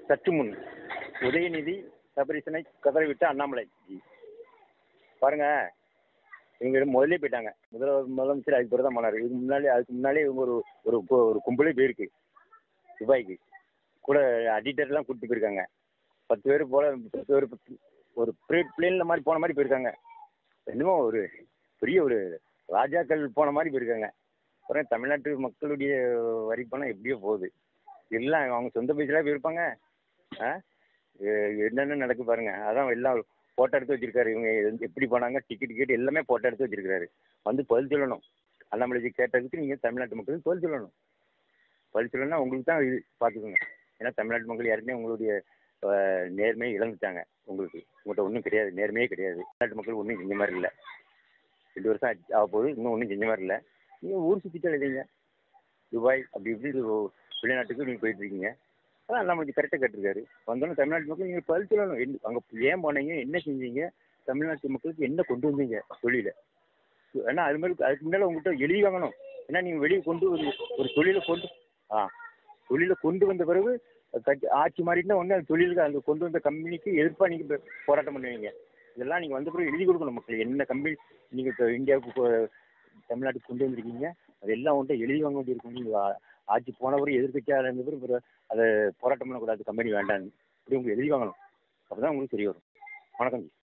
சற்று முன் உதயநிதி சபரீசனை கதறிவிட்ட அண்ணாமலை ஜி பாருங்க இவங்க முதல்ல போயிட்டாங்க முதல்வர் முதலமைச்சர் அதுக்கு பிறகு தான் போனார் இதுக்கு முன்னாடி அதுக்கு முன்னாலே இவங்க ஒரு ஒரு கு- ஒரு கும்பலே போயிருக்கு துபாய்க்கு கூட அடிட்டர்லாம் கூப்பிட்டு போயிருக்காங்க பத்து பேர் போல பத்து பேர் பத்து- ஒரு பிளேனில் மாதிரி போன மாதிரி போயிருக்காங்க என்னமோ ஒரு பெரிய ஒரு ராஜாக்கள் போன மாதிரி போயிருக்காங்க அப்புறம் தமிழ்நாட்டு மக்களுடைய வரி பணம் எப்படியோ போகுது எல்லாம் அவங்க சொந்த பைசலாக போயிருப்பாங்க ஆ எ- என்னென்ன நடக்கு பாருங்க அதான் எல்லாம் ஃபோட்டோ எடுத்து வச்சிருக்காரு இவங்க எந்த- எப்படி போனாங்க டிக்கெட் டிக்கெட் எல்லாமே ஃபோட்டோ எடுத்து வச்சிருக்காரு வந்து பதில் சொல்லணும் அண்ணாமலைஜி கேட்டதுக்கு நீங்கள் தமிழ்நாட்டு மக்களுக்கு பதில் சொல்லணும் பதில் சொல்லணும்னா உங்களுக்கு தான் இது பார்த்துக்கோங்க ஏன்னா தமிழ்நாட்டு மக்கள் யாருமே உங்களுடைய அஹ், நேர்மையை இழந்துட்டாங்க உங்களுக்கு உங்கள்கிட்ட ஒன்றும் கிடையாது நேர்மையே கிடையாது தமிழ்நாட்டு மக்கள் ஒன்றும் செஞ்ச மாதிரி இல்லை ரெண்டு வருஷம் ஆச்சு ஆக போகுது இன்னும் ஒன்றும் செஞ்ச மாதிரி இல்லை நீங்கள் ஊர் சுற்றிட்டு எழுதிங்க துபாய் அப்படி இப்படி ஒரு வெளிநாட்டுக்கு நீங்கள் போயிட்டு இருக்கீங்க அதான் நம்மளுக்கு கரெக்டாக கேட்டிருக்காரு வந்தோன்னே தமிழ்நாட்டு மக்கள் நீங்கள் பதில் சொல்லணும் என்ன அங்கே ஏன் போனீங்க என்ன செஞ்சீங்க தமிழ்நாட்டு மக்களுக்கு என்ன கொண்டு வந்தீங்க தொழில ஏன்னா அது மாதிரி அதுக்கு முன்னால் உங்கள்கிட்ட எழுதி வாங்கணும் ஏன்னா நீங்கள் வெளியே கொண்டு ஒரு ஒரு தொழிலை கொண்டு ஆ தொழிலை கொண்டு வந்த பிறகு கட்சி- ஆட்சி மாறிட்டுனா ஒன்று அந்த தொழிலுக்கு அந்த கொண்டு வந்த கம்பெனிக்கு எதிர்ப்பாக நீங்கள் போராட்டம் பண்ணுவீங்க இதெல்லாம் நீங்கள் வந்த பிறகு எழுதி கொடுக்கணும் மக்கள் என்ன கம்பெனி நீங்கள் இப்போ இந்தியாவுக்கு கொ- தமிழ்நாட்டுக்கு கொண்டு வந்திருக்கீங்க அதெல்லாம் உங்கள்கிட்ட எழுதி வாங்க வேண்டியிருக்கும் நீங்கள் ஆட்சி போன பிறகு எதிர்கட்சியாக இருந்த பிறகு பிறகு அதை போராட்டம் பண்ணக்கூடாது கம்பெனி வேண்டான்னு இப்படி உங்களுக்கு எழுதி வாங்கணும் அப்போ தான் உங்களுக்கு சரி வரும் வணக்கம் ஜி